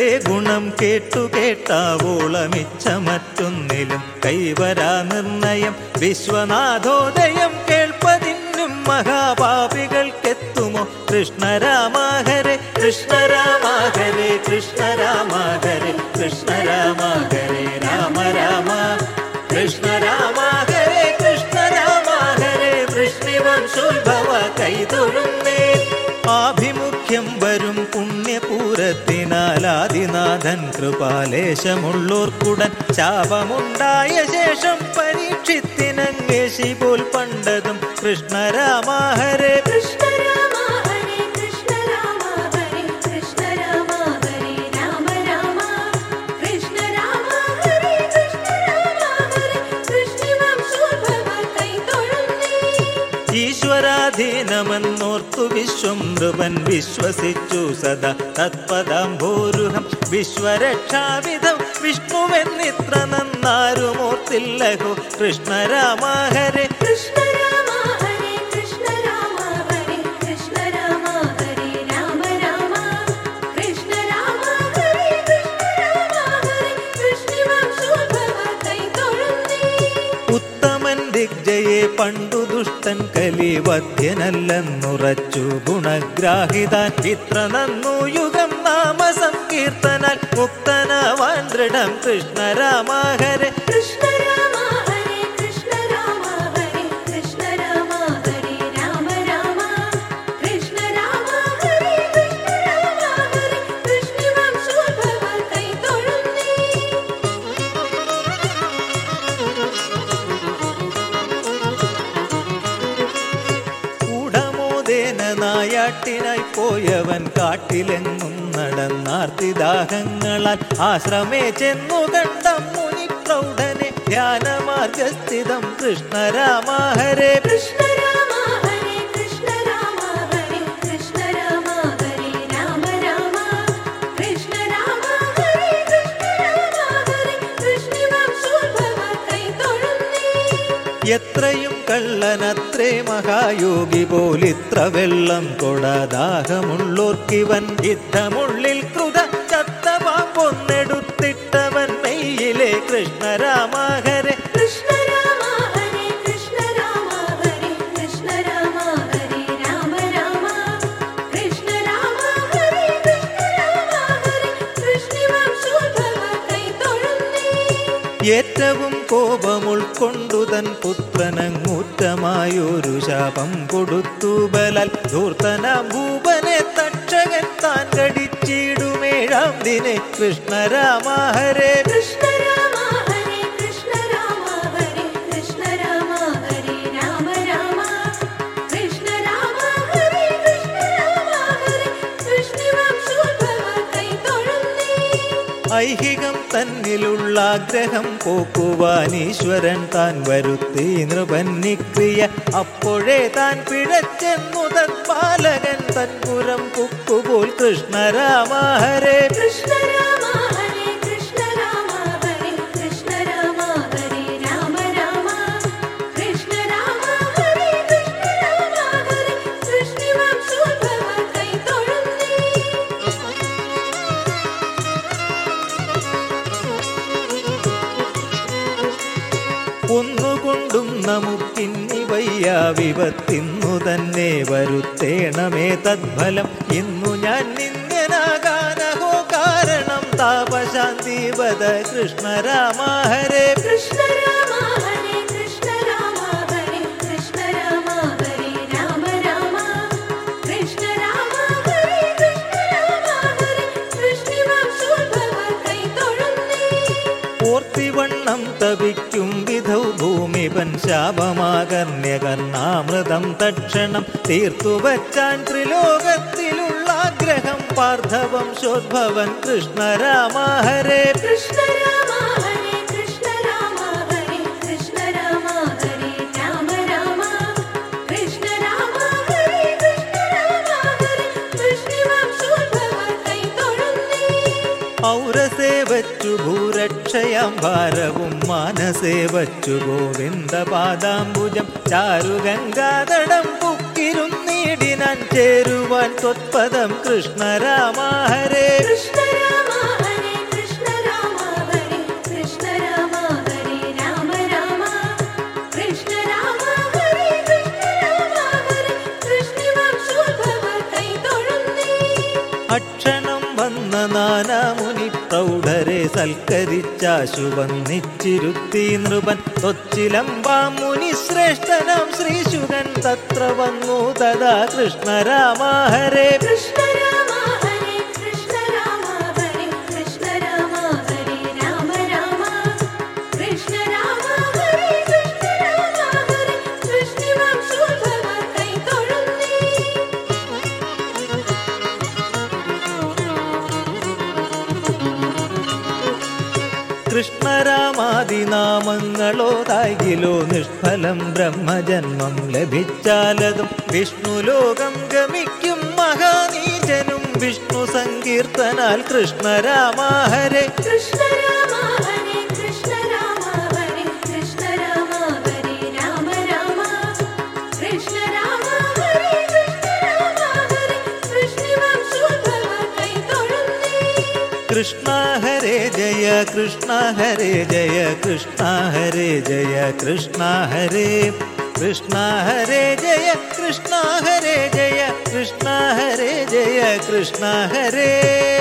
നിന്റെ ഗുണം കേട്ടു കേട്ടാവോളമിച്ച മറ്റൊന്നിലും കൈവരാ നിർണയം വിശ്വനാഥോദയം കേൾപ്പതിനും മഹാപാപികൾക്കെത്തുമോ കൃഷ്ണരാമാഹരെ കൃഷ്ണരാമാഹരെ കൃഷ്ണരാമാഹരെ കൃഷ്ണരാമാഹരെ രാമ രാമ കൃഷ്ണരാമാഹരെ കൃഷ്ണരാമാഹരെ വൃഷ്ണിവംശോത്ഭവ കൈതൊഴുന്നേ ആഭിമുഖ്യം വരും പുണ്യപൂരത്തിനാലാദിനാഥൻ കൃപാലേശമുള്ളോർക്കുടൻ ശാപമുണ്ടായ ശേഷം പരീക്ഷിത്തിനങ്ങേശി പോൽ പണ്ടതും കൃഷ്ണരാമാഹരെ കൃഷ്ണ രാമ ഹരേ കൃഷ്ണ രാമ ഹരേ കൃഷ്ണ രാമ ഹരേ രാമ രാമ കൃഷ്ണ രാമ ഹരേ കൃഷ്ണ രാമ ഹരേ കൃഷ്ണവംശോദ്ഭവ കൈതൊഴുന്നേ ഈശ്വരാധീനമെന്നോർത്തു വിശ്വം നൃപൻ വിശ്വസിച്ചു സദാ തത്പദാംഭോരുഹം വിശ്വരക്ഷാവിധം വിഷ്ണുവെന്നിത്ര നന്നാരുമോർത്തില്ലഹോ കൃഷ്ണരാമാഹരെ കൃഷ്ണ രാമ ഹരേ കൃഷ്ണ രാമ ഹരേ കൃഷ്ണ രാമ ഹരേ രാമ രാമ കൃഷ്ണ രാമ ഹരേ കൃഷ്ണ രാമ ഹരേ കൃഷ്ണവംശോദ്ഭവ കൈതൊഴുന്നേ ഉത്തമൻ ദിഗ്ജയെ പണ്ടു ദുഷ്ടൻ കലിവധ്യനല്ലെന്നുറച്ചു ഗുണഗ്രാഹിതാൻ ഇത്ര നന്നു യുഗം നാമ സങ്കീർത്തനാൽ മുക്തനവാൻ ദൃഢം കൃഷ്ണരാമാഹരെ കൃഷ്ണ രാമ ഹരേ കൃഷ്ണ രാമ ഹരേ കൃഷ്ണ രാമ ഹരേ രാമ രാമ കൃഷ്ണ രാമ ഹരേ കൃഷ്ണ രാമ ഹരേ കൃഷ്ണവംശോദ്ഭവ കൈതൊഴുന്നേ കൂടമോദേന നായാട്ടിനായി പോയവൻ കാട്ടിലെങ്ങും നടന്നാർത്തിദാഹങ്ങളാൽ ആശ്രമേ ചെന്നു കണ്ട മുനി പ്രൗഢനെ ധ്യാനമാർഗസ്ഥിതം കൃഷ്ണരാമാഹരെ കൃഷ്ണ രാമ ഹരേ കൃഷ്ണ രാമ ഹരേ കൃഷ്ണ രാമ ഹരേ രാമ രാമ കൃഷ്ണ രാമ ഹരേ കൃഷ്ണ രാമ ഹരേ കൃഷ്ണവംശോദ്ഭവ കൈതൊഴുന്നേ എത്രയും കള്ളനത്രേ മഹായോഗി പോലിത്ര വെള്ളം കൊടദാഹമുള്ളോർക്കിവൻ യുദ്ധമുള്ളിൽ കൃത ചത്തപാമ്പൊന്നെടുത്തിട്ടവൻ മെയ്യിലെ കൃഷ്ണരാമാഹരെ കൃഷ്ണ രാമ ഹരേ കൃഷ്ണ രാമ ഹരേ കൃഷ്ണ രാമ ഹരേ രാമ രാമ കൃഷ്ണ രാമ ഹരേ കൃഷ്ണ രാമ ഹരേ കൃഷ്ണവംശോദ്ഭവ കൈതൊഴുന്നേ ഏറ്റവും കോപം ഉൾക്കൊണ്ടു തൻ പുത്രനങ്ങൂറ്റമായൊരു ശാപം കൊടുത്തു ബലാൽ ധൂർത്തനാം ഭൂപനെ തക്ഷകൻ താൻ കടിച്ചിടുമേഴാം ദിനെ കൃഷ്ണരാമാഹരെ കൃഷ്ണ രാമ ഹരേ കൃഷ്ണ രാമ ഹരേ കൃഷ്ണ രാമ ഹരേ രാമ രാമ കൃഷ്ണ രാമ ഹരേ കൃഷ്ണ രാമ ഹരേ കൃഷ്ണവംശോദ്ഭവ കൈതൊഴുന്നേ ഐഹികം തന്നിലുള്ള ആഗ്രഹം പോക്കുവാൻ ഈശ്വരൻ താൻ വരുത്തി നൃപന്നിക്രിയ അപ്പോഴേ താൻ പിഴച്ചെന്നു തത്പാലകൻ തൻപുരം പുക്കുപോൽ കൃഷ്ണരാമാഹരെ കൃഷ്ണ രാമ ഹരേ കൃഷ്ണ രാമ ഹരേ കൃഷ്ണ രാമ ഹരേ രാമ രാമ കൃഷ്ണ രാമ ഹരേ കൃഷ്ണ രാമ ഹരേ കൃഷ്ണവംശോദ്ഭവ കൈതൊഴുന്നേ ഒന്നുകൊണ്ടും നമുക്കിന്നി വയ്യ വിപത്തിന്നു തന്നെ വരുത്തേണമേ തദ്ഫലം ഇന്നു ഞാൻ നിന്ദ്യനാകാനഹോ കാരണം താപശാന്തിപദ കൃഷ്ണരാമാഹരെ കൃഷ്ണ രാമ ഹരേ കൃഷ്ണ രാമ ഹരേ കൃഷ്ണ രാമ ഹരേ രാമ രാമ കൃഷ്ണ രാമ ഹരേ കൃഷ്ണ രാമ ഹരേ കൃഷ്ണവംശോദ്ഭവ കൈതൊഴുന്നേ ഓർത്തിവണ്ണം തപിക്കും വിധൗ ഭൂമിപൻ ശാപമാകർണ്യകർണാമൃതം തക്ഷണം തീർത്തുവച്ചാൻ ത്രിലോകത്തിലുള്ള ആഗ്രഹം പാർത്ഥവംശോദ്ഭവൻ കൃഷ്ണരാമാഹരെ കൃഷ്ണ രാമ ഹരേ കൃഷ്ണ രാമ ഹരേ കൃഷ്ണ രാമ ഹരേ രാമ രാമ കൃഷ്ണ രാമ ഹരേ കൃഷ്ണ രാമ ഹരേ കൃഷ്ണവംശോദ്ഭവ കൈതൊഴുന്നേ ഔരസേ വച്ചു ഭൂരക്ഷയാം ഭാരവും മാനസേ വച്ചു ഗോവിന്ദ പാദാംബുജം ചാരുഗംഗാതടം പുക്കിരുന്നീടിനാൻ ചേരുവാൻ ത്വത്പദം കൃഷ്ണരാമാഹരേ കൃഷ്ണ രാമ സഹിതം വന്ന നാനാമുനി പ്രൗഢരെ സൽക്കരിച്ചാശു വന്നിച്ചിരുത്തി നൃപൻ തൊച്ചിലമ്പാം മുനി ശ്രേഷ്ഠനാം ശ്രീശുകൻ തത്ര വന്നു തഥാ കൃഷ്ണരാമ ഹരേ കൃഷ്ണ രാമ ഹരേ കൃഷ്ണ രാമ ഹരേ കൃഷ്ണ രാമ ഹരേ രാമ രാമ കൃഷ്ണ രാമ ഹരേ കൃഷ്ണ രാമ ഹരേ കൃഷ്ണവംശോദ്ഭവ കൈതൊഴുന്നേ കൃഷ്ണരാമാദിനാമങ്ങളോ തായിലോ നിഷ്ഫലം ബ്രഹ്മജന്മം ലഭിച്ചാലതും വിഷ്ണു ലോകം ഗമിക്കും മഹാനീജനും വിഷ്ണു സങ്കീർത്തനാൽ കൃഷ്ണരാമ ഹരേ കൃഷ്ണ രാമ ഹരേ കൃഷ്ണ രാമ ഹരേ കൃഷ്ണ രാമ ഹരേ രാമ രാമ കൃഷ്ണ രാമ ഹരേ കൃഷ്ണ രാമ ഹരേ കൃഷ്ണവംശോദ്ഭവ കൈതൊഴുന്നേ കൃഷ്ണ ഹരേ ജയ കൃഷ്ണ ഹരേ ജയ കൃഷ്ണ ഹരേ ജയ കൃഷ്ണ ഹരേ കൃഷ്ണ ഹരേ ജയ കൃഷ്ണ ഹരേ ജയ കൃഷ്ണ ഹരേ ജയ കൃഷ്ണ ഹരേ